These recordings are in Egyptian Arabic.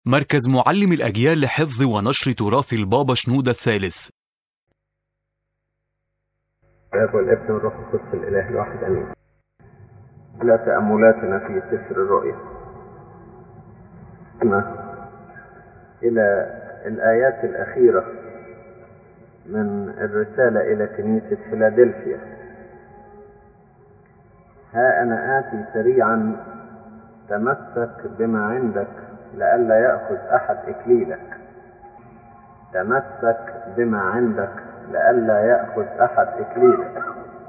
مركز معلم الأجيال لحفظ ونشر تراث البابا شنودة الثالث الاب والابن والروح القدس الاله الواحد امين الى تاملاتنا في سفر الرؤيا الى الايات الاخيره من الرساله الى كنيسه فيلادلفيا ها انا اتي سريعا تمسك بما عندك لئلا ياخذ احد اكليلك تمسك بما عندك لئلا يأخذ أحد إكليلك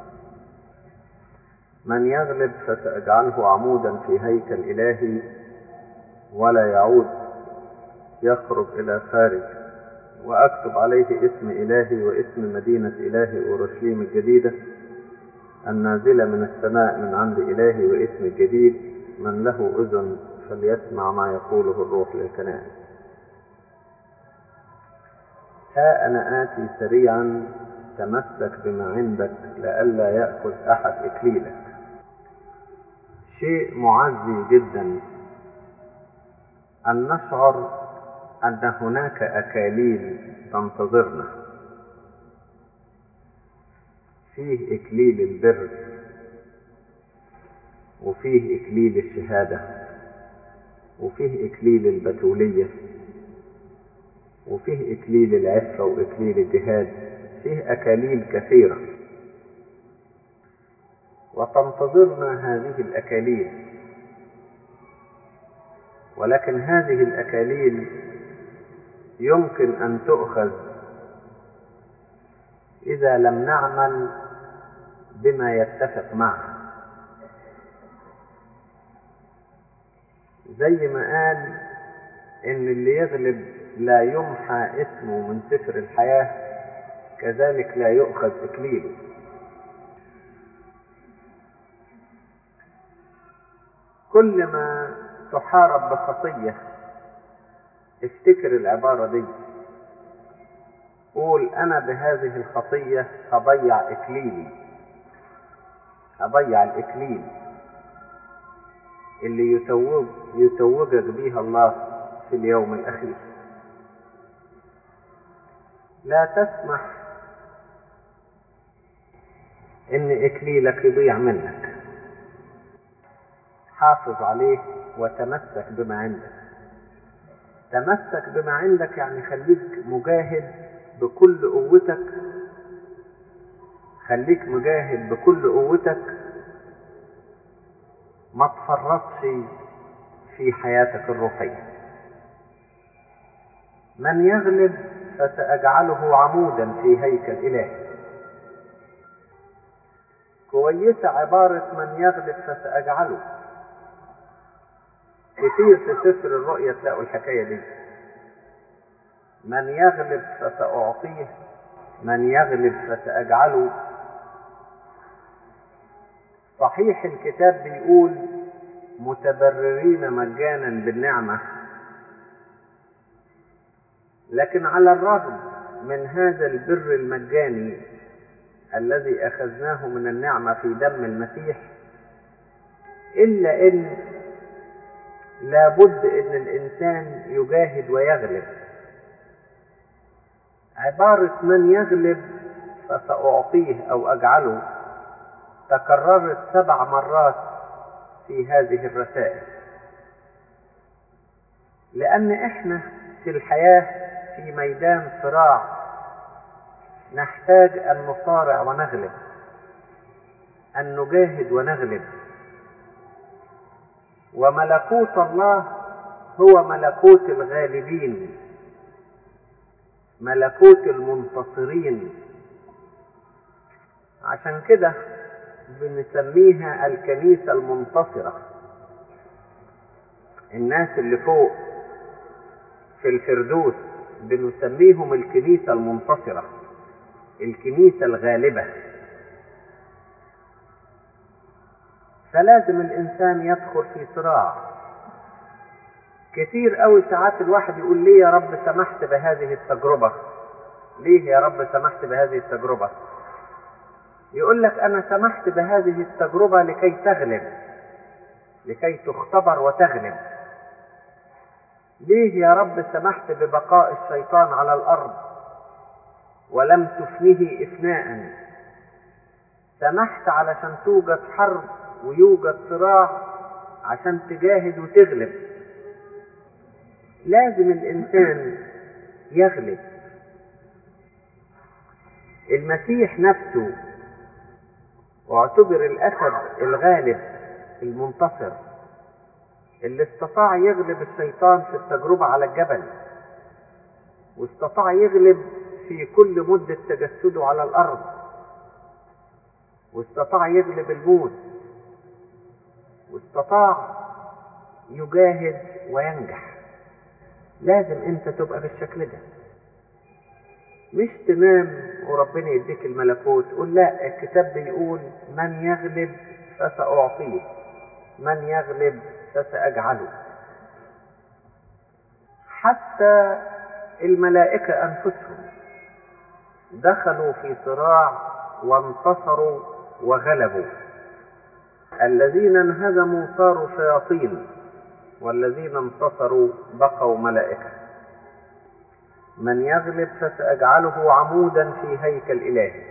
من يغلب فسأجعله عمودا في هيكل إلهي ولا يعود يخرج إلى خارج وأكتب عليه اسم إلهي واسم مدينة إلهي أورشليم الجديدة النازلة من السماء من عند إلهي واسم الجديد من له أذن فليسمع ما يقوله الروح للكنائس ها أنا آتي سريعا تمسك بما عندك لئلا يأخذ أحد إكليلك شيء معزي جدا أن نشعر أن هناك أكاليل تنتظرنا فيه إكليل البر وفيه إكليل الشهادة وفيه إكليل البتولية وفيه إكليل العفة وإكليل الجهاد فيه أكاليل كثيرة وتنتظرنا هذه الأكاليل ولكن هذه الأكاليل يمكن أن تؤخذ إذا لم نعمل بما يتفق معها زي ما قال إن اللي يغلب لا يمحى اسمه من سفر الحياة كذلك لا يؤخذ إكليله كل ما تحارب بخطية افتكر العبارة دي قول أنا بهذه الخطية هضيع إكليلي هضيع الإكليل اللي يتوج يتوجك بيها الله في اليوم الأخير لا تسمح ان اكليلك يضيع منك حافظ عليه وتمسك بما عندك تمسك بما عندك يعني خليك مجاهد بكل قوتك خليك مجاهد بكل قوتك ما تفرطش في حياتك الروحيه من يغلب فسأجعله عمودا في هيكل إلهي كويسة عبارة من يغلب فسأجعله كتير في سفر الرؤيا تلاقوا الحكاية دي من يغلب فسأعطيه من يغلب فسأجعله صحيح الكتاب بيقول متبررين مجانا بالنعمه لكن على الرغم من هذا البر المجاني الذي اخذناه من النعمه في دم المسيح الا ان لابد ان الانسان يجاهد ويغلب عباره من يغلب فساعطيه او اجعله تكررت سبع مرات في هذه الرسائل لان احنا في الحياه في ميدان صراع نحتاج ان نصارع ونغلب ان نجاهد ونغلب وملكوت الله هو ملكوت الغالبين ملكوت المنتصرين عشان كده بنسميها الكنيسة المنتصرة الناس اللي فوق في الفردوس بنسميهم الكنيسة المنتصرة الكنيسة الغالبة فلازم الإنسان يدخل في صراع كتير قوي ساعات الواحد يقول ليه يا رب سمحت بهذه التجربة ليه يا رب سمحت بهذه التجربة يقول لك أنا سمحت بهذه التجربة لكي تغلب لكي تختبر وتغلب ليه يا رب سمحت ببقاء الشيطان على الأرض ولم تفنه إفناء سمحت علشان توجد حرب ويوجد صراع عشان تجاهد وتغلب لازم الإنسان يغلب المسيح نفسه واعتبر الأسد الغالب المنتصر اللي استطاع يغلب الشيطان في التجربة على الجبل واستطاع يغلب في كل مدة تجسده على الأرض واستطاع يغلب الموت واستطاع يجاهد وينجح لازم انت تبقى بالشكل ده مش تنام وربنا يديك الملكوت تقول لا الكتاب بيقول من يغلب فسأعطيه من يغلب فسأجعله حتى الملائكة أنفسهم دخلوا في صراع وانتصروا وغلبوا الذين انهزموا صاروا شياطين والذين انتصروا بقوا ملائكة من يغلب فسأجعله عمودا في هيكل إلهي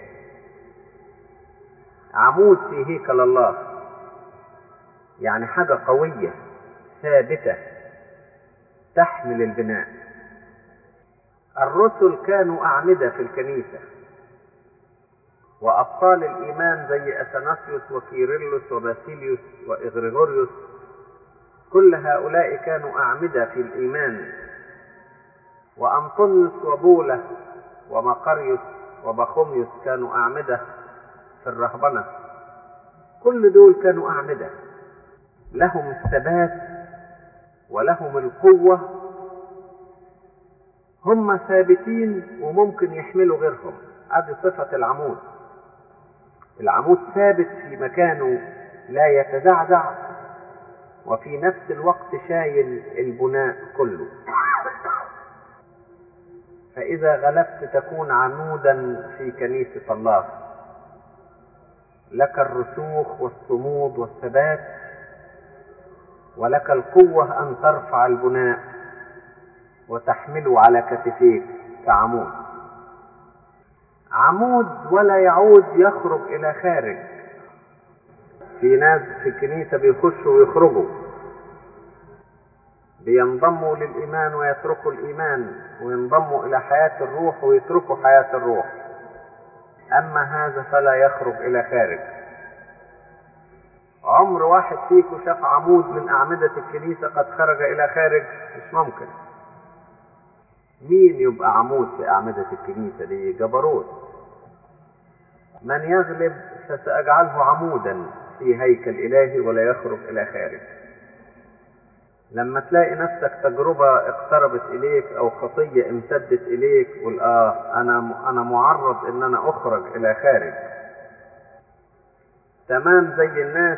عمود في هيكل الله يعني حاجة قوية ثابتة تحمل البناء الرسل كانوا أعمدة في الكنيسة وأبطال الإيمان زي أثناسيوس وكيرلس وباسيليوس وإغريغوريوس كل هؤلاء كانوا أعمدة في الإيمان وأنطونيوس وبولة ومقريوس وبخوميوس كانوا أعمدة في الرهبنة كل دول كانوا أعمدة لهم الثبات ولهم القوة هم ثابتين وممكن يحملوا غيرهم هذه صفة العمود العمود ثابت في مكانه لا يتزعزع وفي نفس الوقت شايل البناء كله فإذا غلبت تكون عمودا في كنيسة الله لك الرسوخ والصمود والثبات ولك القوة أن ترفع البناء وتحمله على كتفيك كعمود عمود ولا يعود يخرج إلى خارج في ناس في الكنيسة بيخشوا ويخرجوا بينضموا للإيمان ويتركوا الإيمان وينضموا إلى حياة الروح ويتركوا حياة الروح أما هذا فلا يخرج إلى خارج عمر واحد فيكم شاف عمود من أعمدة الكنيسة قد خرج إلى خارج مش ممكن مين يبقى عمود في أعمدة الكنيسة دي جبروت من يغلب فسأجعله عمودا في هيكل إلهي ولا يخرج إلى خارج لما تلاقي نفسك تجربة اقتربت إليك أو خطية امتدت إليك قل آه أنا أنا معرض إن أنا أخرج إلى خارج تمام زي الناس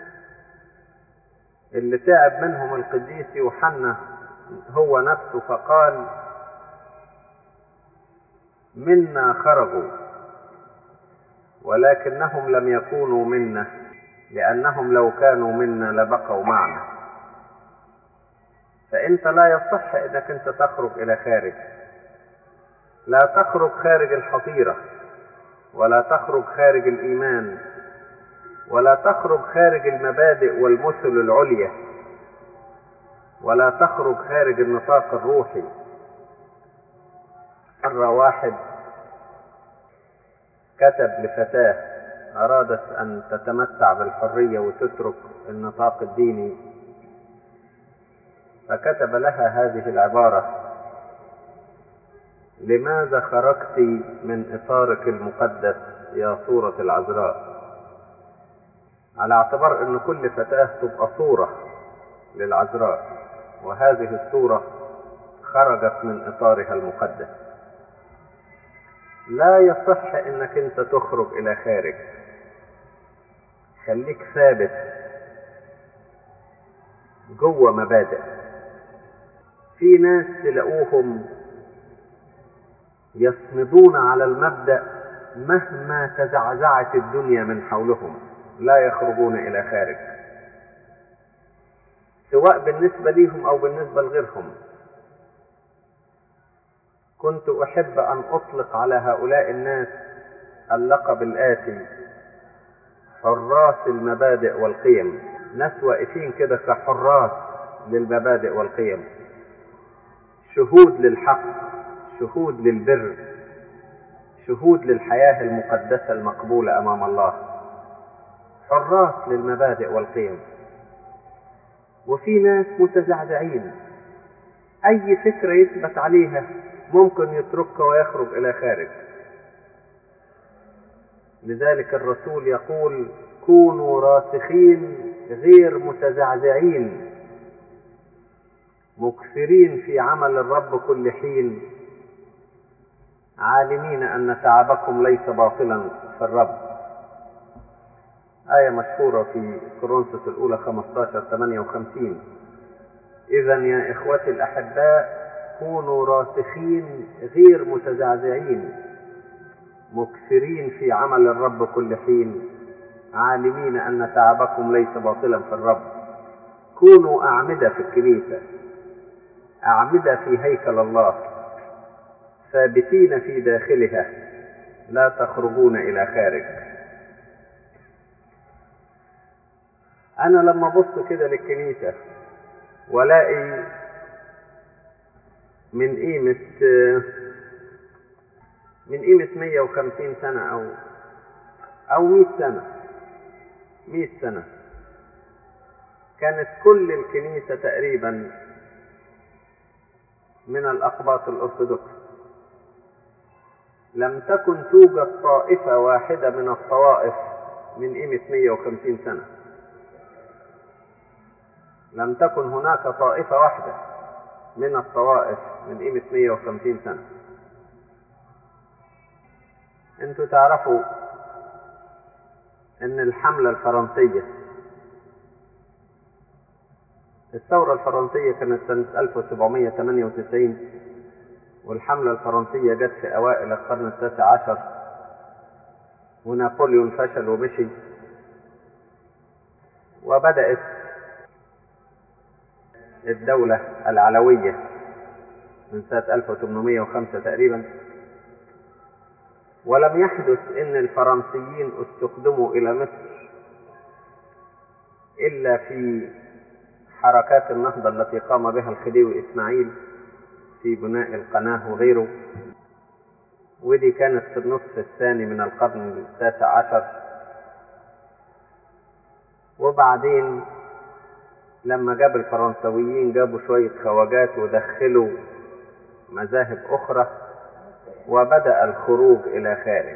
اللي تعب منهم القديس يوحنا هو نفسه فقال منا خرجوا ولكنهم لم يكونوا منا لأنهم لو كانوا منا لبقوا معنا فأنت لا يصح أنك أنت تخرج إلى خارج لا تخرج خارج الحظيرة ولا تخرج خارج الإيمان ولا تخرج خارج المبادئ والمثل العليا ولا تخرج خارج النطاق الروحي مرة واحد كتب لفتاة أرادت أن تتمتع بالحرية وتترك النطاق الديني فكتب لها هذه العبارة لماذا خرجت من إطارك المقدس يا صورة العذراء على اعتبار أن كل فتاة تبقى صورة للعذراء وهذه الصورة خرجت من إطارها المقدس لا يصح انك انت تخرج الى خارج خليك ثابت جوه مبادئ في ناس تلاقوهم يصمدون على المبدا مهما تزعزعت الدنيا من حولهم لا يخرجون الى خارج سواء بالنسبه ليهم او بالنسبه لغيرهم كنت أحب أن أطلق على هؤلاء الناس اللقب الآتي حراس المبادئ والقيم ناس واقفين كده كحراس للمبادئ والقيم شهود للحق شهود للبر شهود للحياة المقدسة المقبولة أمام الله حراس للمبادئ والقيم وفي ناس متزعزعين أي فكرة يثبت عليها ممكن يتركها ويخرج إلى خارج لذلك الرسول يقول كونوا راسخين غير متزعزعين مكثرين في عمل الرب كل حين عالمين أن تعبكم ليس باطلا في الرب آية مشهورة في كورنثوس الأولى 15 58 إذا يا إخوتي الأحباء كونوا راسخين غير متزعزعين مكثرين في عمل الرب كل حين عالمين أن تعبكم ليس باطلا في الرب كونوا أعمدة في الكنيسة أعمدة في هيكل الله ثابتين في داخلها لا تخرجون إلى خارج أنا لما أبص كده للكنيسة ولاقي من قيمة من قيمة 150 سنة أو أو 100 سنة 100 سنة كانت كل الكنيسة تقريبا من الأقباط الأرثوذكس لم تكن توجد طائفة واحدة من الطوائف من قيمة 150 سنة لم تكن هناك طائفة واحدة من الطوائف من قيمة 150 سنة انتوا تعرفوا ان الحملة الفرنسية الثورة الفرنسية كانت سنة 1798 والحملة الفرنسية جت في أوائل القرن التاسع عشر ونابليون فشل ومشي وبدأت الدولة العلوية من سنة 1805 تقريبا ولم يحدث ان الفرنسيين استخدموا الى مصر الا في حركات النهضة التي قام بها الخديوي اسماعيل في بناء القناة وغيره ودي كانت في النصف الثاني من القرن التاسع عشر وبعدين لما جاب الفرنسويين جابوا شوية خواجات ودخلوا مذاهب أخرى وبدأ الخروج إلى خارج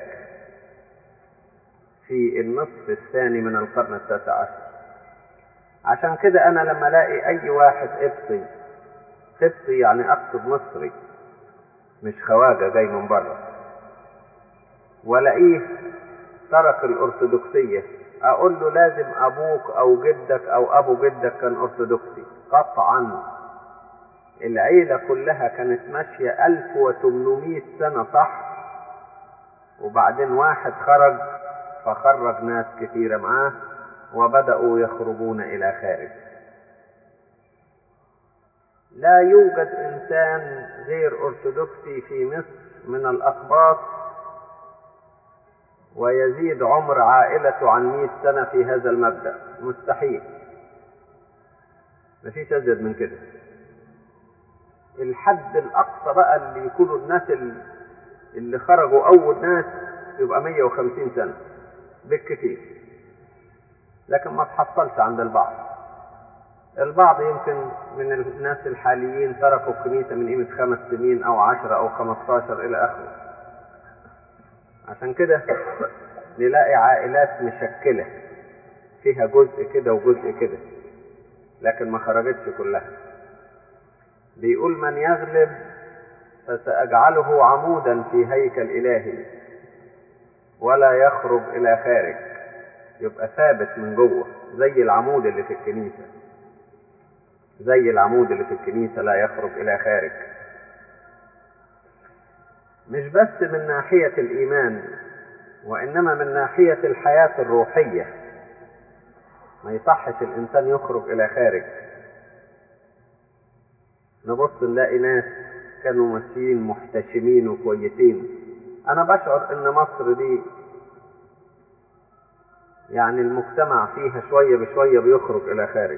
في النصف الثاني من القرن التاسع عشر عشان كده أنا لما ألاقي أي واحد قبطي قبطي يعني أقصد مصري مش خواجة جاي من بره ولاقيه ترك الأرثوذكسية أقول له لازم أبوك أو جدك أو أبو جدك كان أرثوذكسي قطعا العيلة كلها كانت ماشية 1800 سنة صح وبعدين واحد خرج فخرج ناس كثيرة معاه وبدأوا يخرجون إلى خارج لا يوجد إنسان غير أرثوذكسي في مصر من الأقباط ويزيد عمر عائلته عن مئة سنة في هذا المبدأ مستحيل مفيش أزيد من كده الحد الأقصى بقى اللي يكونوا الناس اللي خرجوا أول ناس يبقى 150 سنة بالكثير لكن ما تحصلش عند البعض البعض يمكن من الناس الحاليين تركوا الكنيسة من قيمة خمس سنين أو عشرة أو خمستاشر إلى آخره عشان كده نلاقي عائلات مشكلة فيها جزء كده وجزء كده لكن ما خرجتش كلها بيقول من يغلب فسأجعله عمودا في هيكل إلهي ولا يخرج إلى خارج يبقى ثابت من جوه زي العمود اللي في الكنيسة زي العمود اللي في الكنيسة لا يخرج إلى خارج مش بس من ناحية الإيمان وإنما من ناحية الحياة الروحية ما يصحش الإنسان يخرج إلى خارج نبص نلاقي ناس كانوا ماشيين محتشمين وكويسين انا بشعر ان مصر دي يعني المجتمع فيها شوية بشوية بيخرج الى خارج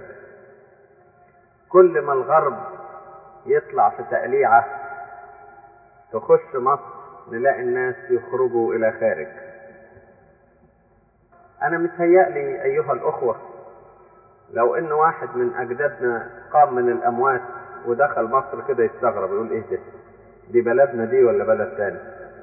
كل ما الغرب يطلع في تقليعة تخش مصر نلاقي الناس يخرجوا الى خارج انا متهيألي ايها الاخوة لو ان واحد من اجدادنا قام من الاموات ودخل مصر كده يستغرب يقول ايه ده دي بلدنا دي ولا بلد تاني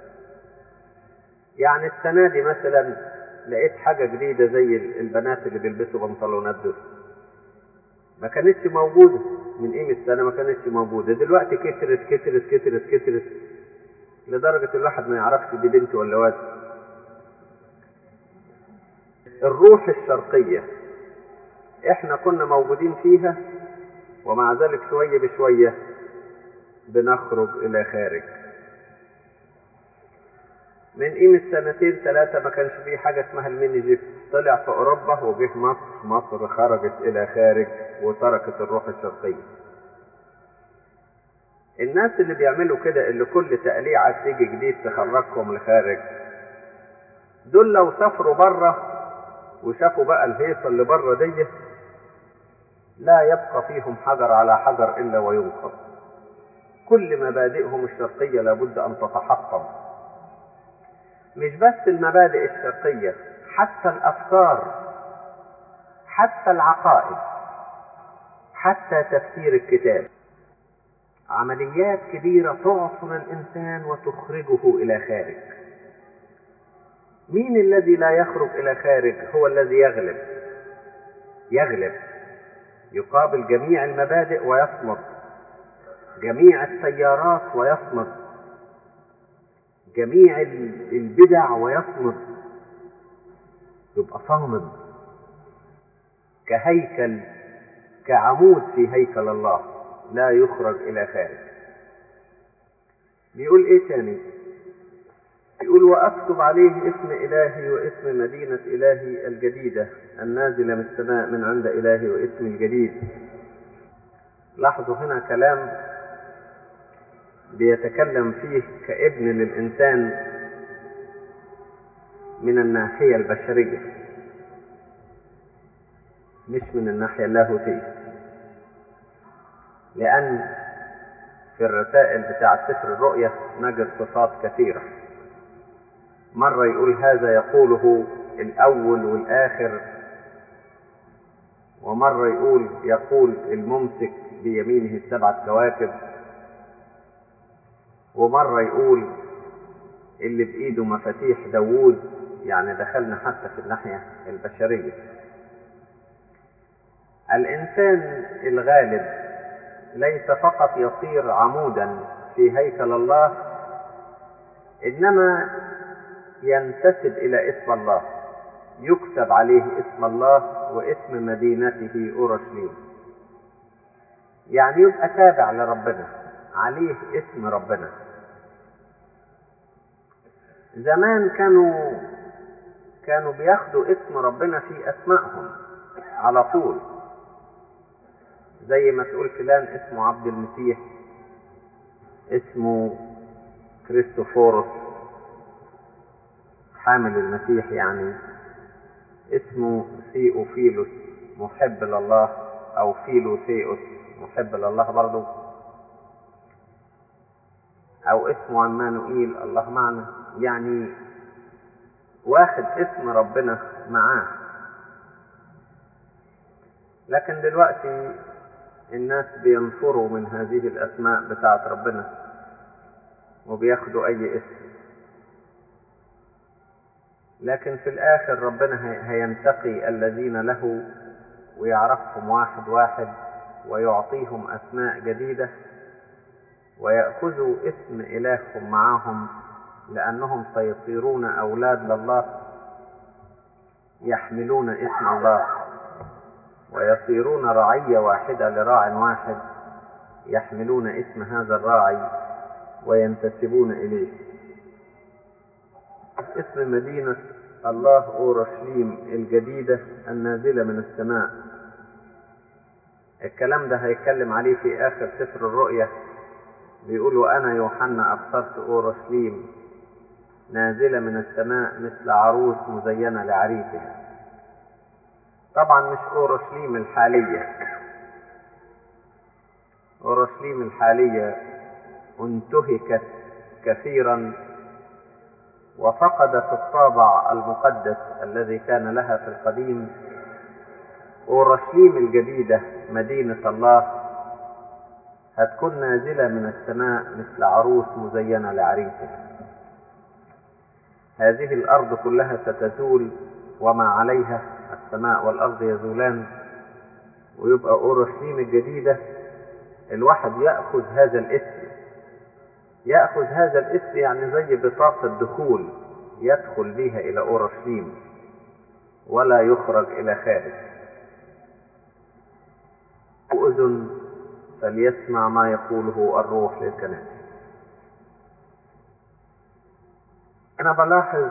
يعني السنة دي مثلا لقيت حاجة جديدة زي البنات اللي بيلبسوا بنطلونات دول ما كانتش موجودة من قيمة سنة ما كانتش موجودة دلوقتي كترت كترت كترت كترت لدرجة الواحد ما يعرفش دي بنت ولا واد الروح الشرقية احنا كنا موجودين فيها ومع ذلك شوية بشوية بنخرج إلى خارج من قيمة سنتين ثلاثة ما كانش فيه حاجة اسمها الميني جيب طلع في أوروبا وجه مصر مصر خرجت إلى خارج وتركت الروح الشرقية الناس اللي بيعملوا كده اللي كل تقليعة تيجي جديد تخرجهم لخارج دول لو سافروا بره وشافوا بقى الهيصة اللي بره دي لا يبقى فيهم حجر على حجر إلا وينقض كل مبادئهم الشرقية لابد أن تتحطم مش بس المبادئ الشرقية حتى الأفكار حتى العقائد حتى تفسير الكتاب عمليات كبيرة تعصر الإنسان وتخرجه إلى خارج مين الذي لا يخرج إلى خارج هو الذي يغلب يغلب يقابل جميع المبادئ ويصمد جميع السيارات ويصمد جميع البدع ويصمد يبقى صامد كهيكل كعمود في هيكل الله لا يخرج الى خارج بيقول ايه تاني يقول واكتب عليه اسم الهي واسم مدينه الهي الجديده النازله من السماء من عند الهي واسم الجديد لاحظوا هنا كلام بيتكلم فيه كابن للإنسان من الناحية البشرية مش من الناحية اللاهوتية لأن في الرسائل بتاعة سفر الرؤية نجد صفات كثيرة مرة يقول هذا يقوله الأول والآخر ومرة يقول يقول الممسك بيمينه السبعة كواكب ومرة يقول اللي بإيده مفاتيح داوود يعني دخلنا حتى في الناحية البشرية الإنسان الغالب ليس فقط يصير عمودا في هيكل الله إنما ينتسب إلى اسم الله يكتب عليه اسم الله واسم مدينته أورشليم يعني يبقى تابع لربنا عليه اسم ربنا زمان كانوا كانوا بياخدوا اسم ربنا في اسمائهم على طول زي ما تقول فلان اسمه عبد المسيح اسمه كريستوفوروس حامل المسيح يعني اسمه ثيوفيلوس محب لله او فيلوثيوس محب لله برضه او اسمه عمانوئيل الله معنا يعني واخد اسم ربنا معاه لكن دلوقتي الناس بينفروا من هذه الاسماء بتاعت ربنا وبياخدوا اي اسم لكن في الاخر ربنا هينتقي الذين له ويعرفهم واحد واحد ويعطيهم اسماء جديده ويأخذوا اسم إلههم معهم لأنهم سيصيرون أولاد لله يحملون اسم الله ويصيرون رعية واحدة لراع واحد يحملون اسم هذا الراعي وينتسبون إليه اسم مدينة الله أورشليم الجديدة النازلة من السماء الكلام ده هيتكلم عليه في آخر سفر الرؤية بيقولوا أنا يوحنا أبصرت أورشليم نازلة من السماء مثل عروس مزينة لعريسها طبعا مش أورشليم الحالية أورشليم الحالية انتهكت كثيرا وفقدت الطابع المقدس الذي كان لها في القديم أورشليم الجديدة مدينة الله هتكون نازلة من السماء مثل عروس مزينة لعريسها هذه الأرض كلها ستزول وما عليها السماء والأرض يزولان ويبقى أورشليم الجديدة الواحد يأخذ هذا الاسم يأخذ هذا الاسم يعني زي بطاقة دخول يدخل بها إلى أورشليم ولا يخرج إلى خارج أذن فليسمع ما يقوله الروح للكنائس أنا بلاحظ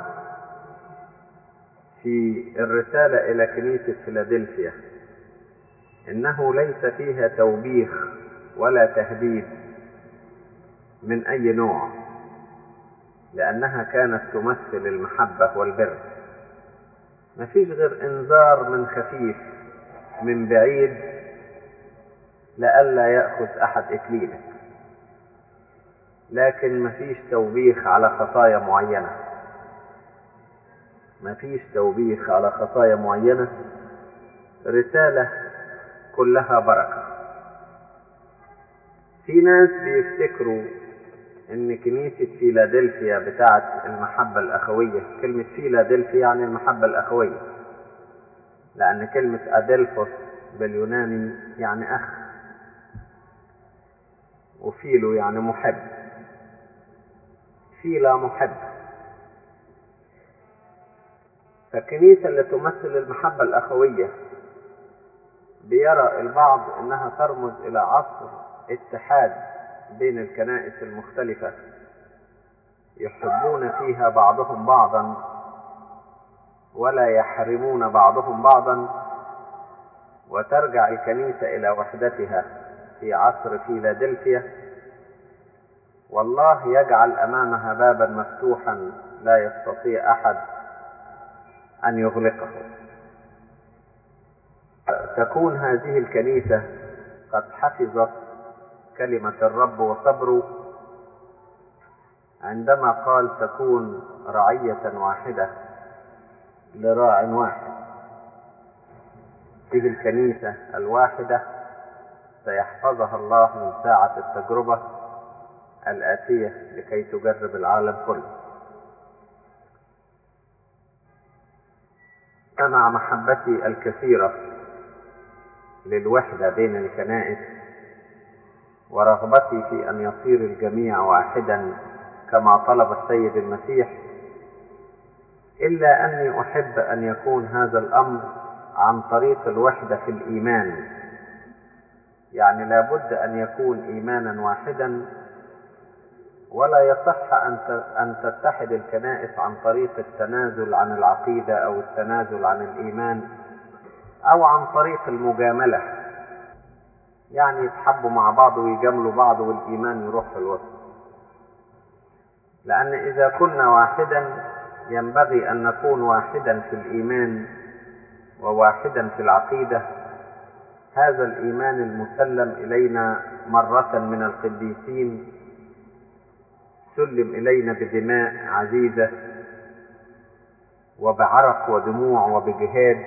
في الرسالة إلى كنيسة فيلادلفيا إنه ليس فيها توبيخ ولا تهديد من أي نوع لأنها كانت تمثل المحبة والبر مفيش غير إنذار من خفيف من بعيد لئلا يأخذ أحد إكليلك لكن مفيش توبيخ على خطايا معينة مفيش توبيخ على خطايا معينة رسالة كلها بركة في ناس بيفتكروا ان كنيسة فيلادلفيا بتاعت المحبة الاخوية كلمة فيلادلفيا يعني المحبة الاخوية لان كلمة ادلفوس باليوناني يعني اخ وفيلو يعني محب فيلا محب فالكنيسة اللي تمثل المحبة الأخوية بيرى البعض أنها ترمز إلى عصر اتحاد بين الكنائس المختلفة يحبون فيها بعضهم بعضا ولا يحرمون بعضهم بعضا وترجع الكنيسة إلى وحدتها في عصر فيلادلفيا والله يجعل أمامها بابا مفتوحا لا يستطيع أحد أن يغلقه تكون هذه الكنيسة قد حفظت كلمة الرب وصبره عندما قال تكون رعية واحدة لراع واحد هذه الكنيسة الواحدة سيحفظها الله من ساعة التجربة الآتية لكي تجرب العالم كله مع محبتي الكثيرة للوحدة بين الكنائس ورغبتي في أن يصير الجميع واحدا كما طلب السيد المسيح إلا أني أحب أن يكون هذا الأمر عن طريق الوحدة في الإيمان يعني لابد أن يكون إيمانا واحدا ولا يصح أن تتحد الكنائس عن طريق التنازل عن العقيدة أو التنازل عن الإيمان أو عن طريق المجاملة يعني يتحبوا مع بعض ويجاملوا بعض والإيمان يروح في الوسط لأن إذا كنا واحدا ينبغي أن نكون واحدا في الإيمان وواحدا في العقيدة هذا الإيمان المسلم إلينا مرة من القديسين سلم إلينا بدماء عزيزة وبعرق ودموع وبجهاد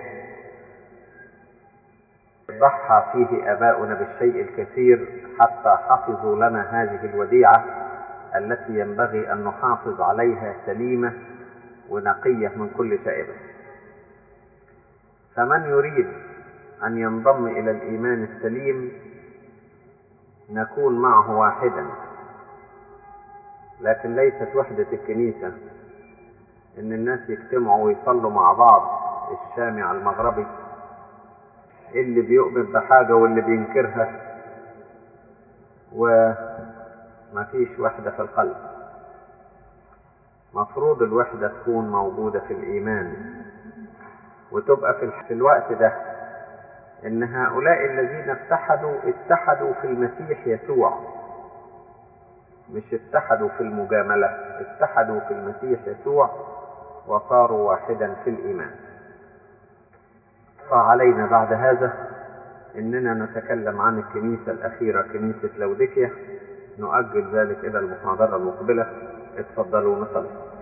ضحى فيه آباؤنا بالشيء الكثير حتى حفظوا لنا هذه الوديعة التي ينبغي أن نحافظ عليها سليمة ونقية من كل شائبة فمن يريد أن ينضم إلى الإيمان السليم نكون معه واحدا لكن ليست وحدة الكنيسة إن الناس يجتمعوا ويصلوا مع بعض الشامع المغربي اللي بيؤمن بحاجة واللي بينكرها وما فيش وحدة في القلب مفروض الوحدة تكون موجودة في الإيمان وتبقى في, في الوقت ده إن هؤلاء الذين اتحدوا اتحدوا في المسيح يسوع مش اتحدوا في المجاملة اتحدوا في المسيح يسوع وصاروا واحدا في الإيمان فعلينا بعد هذا إننا نتكلم عن الكنيسة الأخيرة كنيسة لوديكيا نؤجل ذلك إلى المحاضرة المقبلة اتفضلوا نصلي